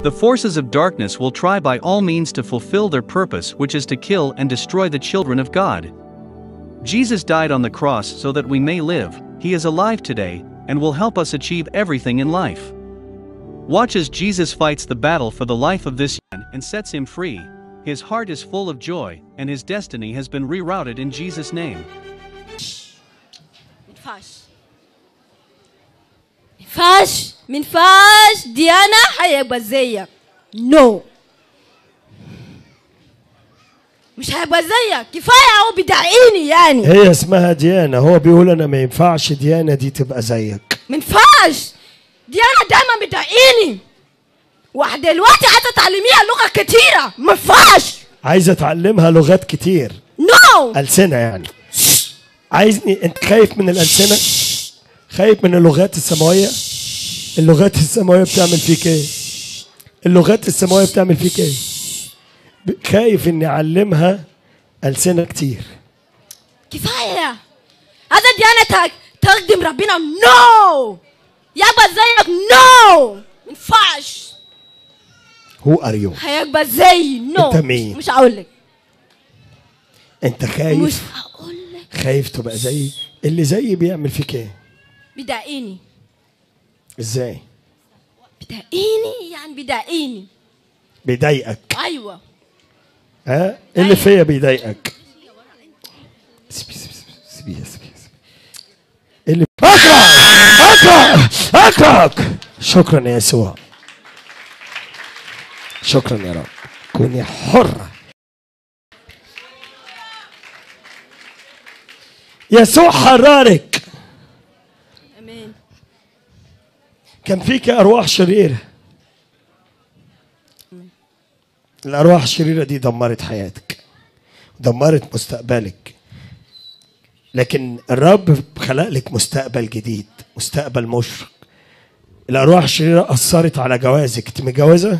The forces of darkness will try by all means to fulfill their purpose, which is to kill and destroy the children of God. Jesus died on the cross so that we may live, He is alive today, and will help us achieve everything in life. Watch as Jesus fights the battle for the life of this man and sets him free. His heart is full of joy, and his destiny has been rerouted in Jesus' name. ينفعش ينفعش منفعش ديانا هيبقى زيك نو مش هيبقى زيك كفايه هو بيدعيني يعني هي اسمها ديانة هو بيقول انا ما ينفعش ديانة دي تبقى زيك منفعش ديانا دايما بتدعيني واحدة دلوقتي عايزه تعلميها لغه كتيره منفعش عايزة اتعلمها لغات كتير نو ألسنة يعني عايزني انت خايف من الألسنة خايف من اللغات السماوية اللغات السماوية بتعمل فيك ايه اللغات السماوية بتعمل فيك ايه ب- خايف اني اعلمها ألسنة كتير كفايه هذا ديانا تق- تخدم ربنا نو يبقى زيك نو منفعش هو ار يو هيبقى زي نو أنت مين؟ مش هقول لك انت مش خايف هقول لك خايف تبقى زي اللي زيي بيعمل فيك ايه بدعيني ازاي بدعيني يعني بدعيني بيضايقك ايوه ها إيه اللي فيا بيضايقك سيبي- سيبي- سيبي- سيبيها سيبيها سيبيها. إيه اللي اكرهك اكرهك اكرهك شكرا يا يسوع شكرا يا رب كوني حرة يسوع حررك امين كان فيك أرواح شريرة الأرواح الشريرة دي دمرت حياتك دمرت مستقبلك لكن الرب خلق لك مستقبل جديد مستقبل مشرق الأرواح الشريرة أثرت على جوازك أنت متجوزة؟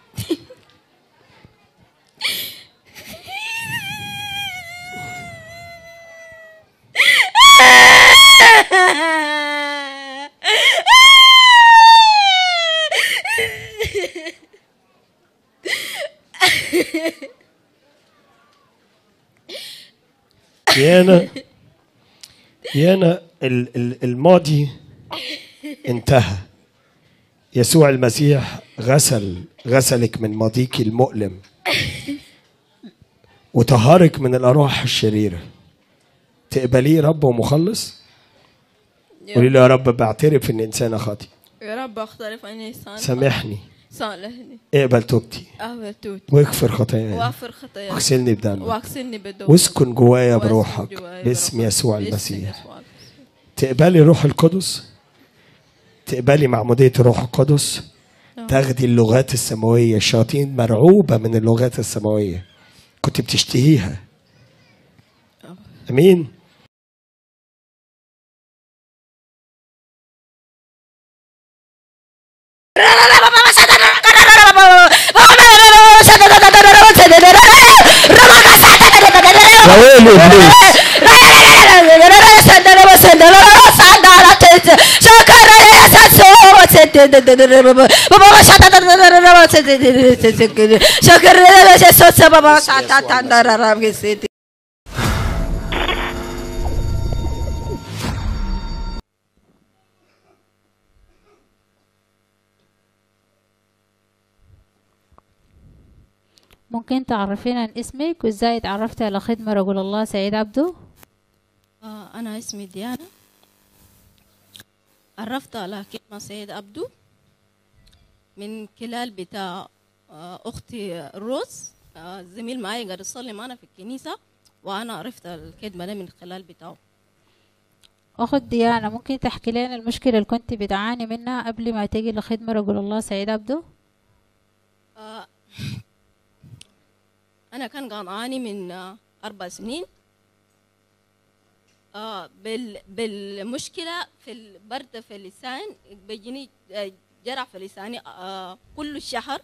يانا يانا ال- ال- الماضي انتهى يسوع المسيح غسل غسلك من ماضيك المؤلم وطهرك من الارواح الشريره تقبليه رب ومخلص قولي له يا رب بعترف ان انسانه خاطئ يا رب اختلف عن انسان سامحني صالحني اقبل توبتي اهوتوت واغفر خطاياي واغفر خطاياي واغسلني بدمك واغسلني بدم واسكن جوايا واسكن بروحك جوايا باسم بروحك. يسوع باسم المسيح يسوع المسيح. تقبلي روح القدس تقبلي معمودية الروح القدس نعم. تاخدي اللغات السماوية الشياطين مرعوبة من اللغات السماوية كنت بتشتهيها أمين ويلي إبليس شكرا ممكن تعرفينا عن اسمك وازاي اتعرفتي على خدمة رجل الله سعيد عبده آه، أنا اسمي ديانا عرفت على كلمة سيد عبدو من خلال بتاع آه، أختي روز آه، زميل معي قاعد يصلي معنا في الكنيسة وأنا عرفت الكلمة دي من خلال بتاعه أخت ديانا ممكن تحكي لنا المشكلة اللي كنت بتعاني منها قبل ما تيجي لخدمة رجل الله سعيد عبده آه، أنا كان قاعد أعاني من آه، أربع سنين آه بال بالمشكلة في البرد في اللسان بيجيني آه، جرح في لساني آه كل شهر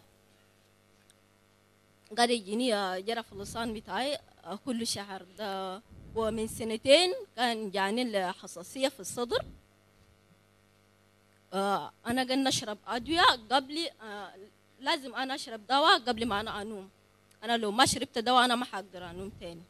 قاعد يجيني آه، جرح في اللسان بتاعي آه كل شهر ده ومن سنتين كان جاني حساسية في الصدر آه أنا قلنا نشرب أدوية قبل آه لازم انا اشرب دواء قبل ما انا انوم انا لو ما شربت دواء انا ما حقدر انوم تاني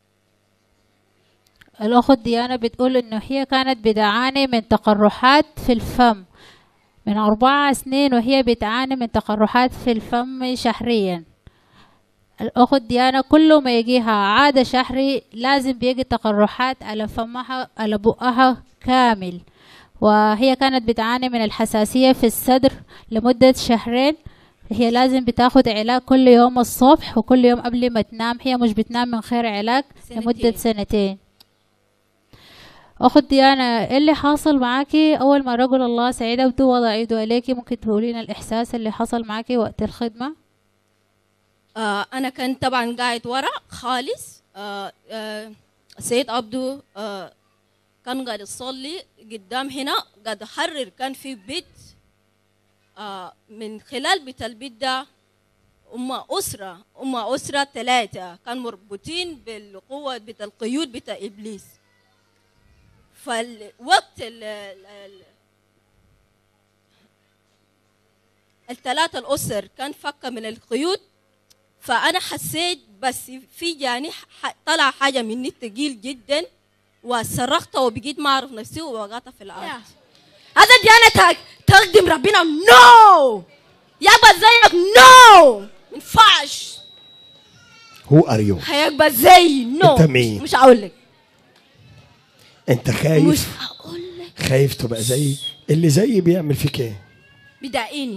الأخت ديانا بتقول إنه هي كانت بتعاني من تقرحات في الفم من أربع سنين وهي بتعاني من تقرحات في الفم شهريا الأخت ديانا كل ما يجيها عادة شهري لازم بيجي تقرحات على فمها على بقها كامل وهي كانت بتعاني من الحساسية في الصدر لمدة شهرين هي لازم بتاخد علاج كل يوم الصبح وكل يوم قبل ما تنام هي مش بتنام من غير علاج لمدة سنتين. سنتين أخت ديانا إيه اللي حاصل معاكي أول ما رجل الله سعيد أبدو وضع يده عليكي ممكن تقولينا الإحساس اللي حصل معاكي وقت الخدمة آه انا كنت طبعا قاعد ورا خالص آه آه سيد عبدو آه كان قاعد يصلي قدام هنا قاعد يحرر كان في بيت آه من خلال بيت البيت ده هم أسرة هم أسرة ثلاثة كانوا مربوطين بالقوة بتاع القيود بتاع إبليس فالوقت ال ال- ال- الثلاثة الأسر كان فك من القيود فأنا حسيت بس في جاني ح- طلع حاجة مني تقيل جدا وصرخت وبقيت ما أعرف نفسي ووقعت في الأرض هذا ديانة تخدم ربنا نو يقبل زيك نو ينفعش هو ار يو هيقبل زي نو أنت مين؟ مش هقول لك انت مش خايف هقول لك خايف تبقى زي اللي زيي بيعمل فيك ايه بدائيني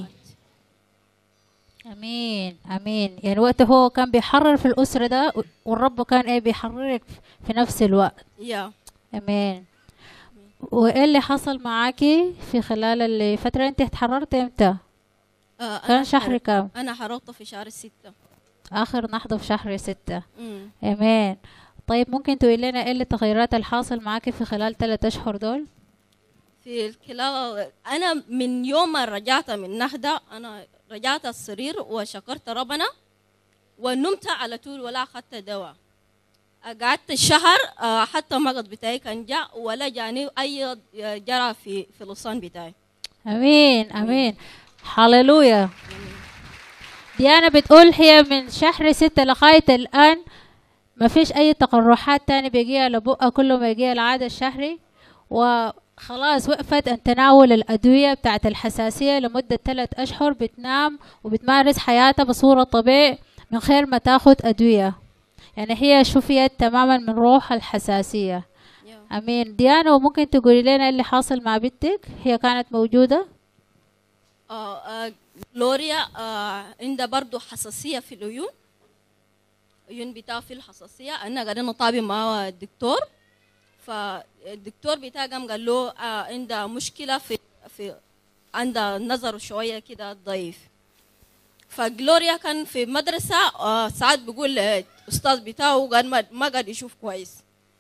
امين امين يعني وقت هو كان بيحرر في الاسره ده والرب كان ايه بيحررك في نفس الوقت يا امين وايه اللي حصل معاكي في خلال الفتره انت اتحررت امتى آه كان أنا شهر حر- كام أنا حرقت في شهر ستة اخر نحضه في شهر ستة مم. امين طيب ممكن تقول لنا ايه التغيرات اللي حاصل معاكي في خلال ثلاثة اشهر دول في الكلا أنا من يوم ما رجعت من نهدة أنا رجعت السرير وشكرت ربنا ونمت على طول ولا أخذت دواء قعدت شهر آه، حتى المرض بتاعي كان جاء ولا جاني أي جرى في في اللسان بتاعي امين امين هللويا ديانا بتقول هي من شهر ستة لغاية الآن ما فيش أي تقرحات تاني بيجيها لبقها كل ما يجيها العادة الشهري وخلاص وقفت أن تناول الأدوية بتاعت الحساسية لمدة ثلاث أشهر بتنام وبتمارس حياتها بصورة طبيعية من غير ما تاخد أدوية يعني هي شفيت تماما من روح الحساسية أمين ديانا وممكن تقولي لنا إيه اللي حاصل مع بنتك هي كانت موجودة آه، آه، جلوريا آه، عندها برضو حساسية في العيون عيون بتاعها في الحساسية أنا قاعدين نطابق مع الدكتور فالدكتور بتاعها قام قال له آه، عندها مشكلة في في عندها نظر شوية كده ضعيف فجلوريا كان في مدرسة آه، ساعات بيقول الأستاذ بتاعه قال ما ما قاعد يشوف كويس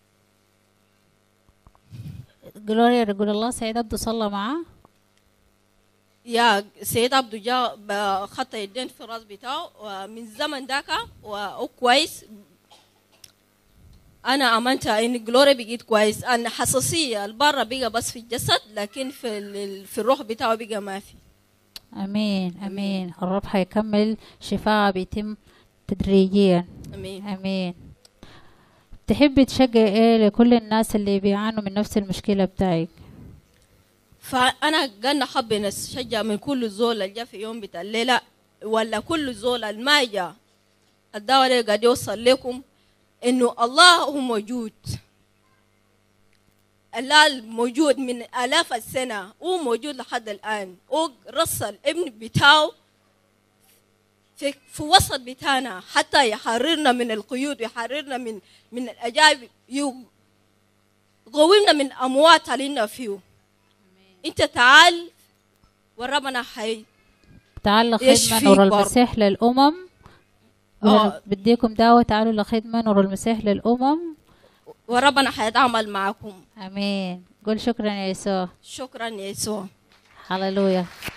جلوريا رجل الله سعيد عبده صلى معاه يا سيد عبدو جا خط يدين في الراس بتاعه ومن زمن ذاك وكويس انا امنت ان جلوري بقيت كويس ان حساسيه البره بقى بس في الجسد لكن في ال- في الروح بتاعه بقى ما في امين امين الرب هيكمل شفاء بيتم تدريجيا امين امين تحبي تشجع ايه لكل الناس اللي بيعانوا من نفس المشكله بتاعك فانا قلنا حب نشجع من كل زول اللي جا في يوم بتاع الليله ولا كل زول اللي ما جا الدواء اللي قاعد يوصل لكم انه الله هو موجود الله موجود من آلاف السنة هو موجود لحد الآن هو رسل ابن بتاعه في, في وسط بتاعنا حتى يحررنا من القيود ويحررنا من من الأجائب يقومنا من أموات علينا فيه انت تعال وربنا حي تعال لخدمة يشفيك نور برضه. المسيح للأمم آه. بديكم دعوة تعالوا لخدمة نور المسيح للأمم وربنا حيتعامل معكم أمين قول شكرا يا يسوع شكرا يا يسوع هللويا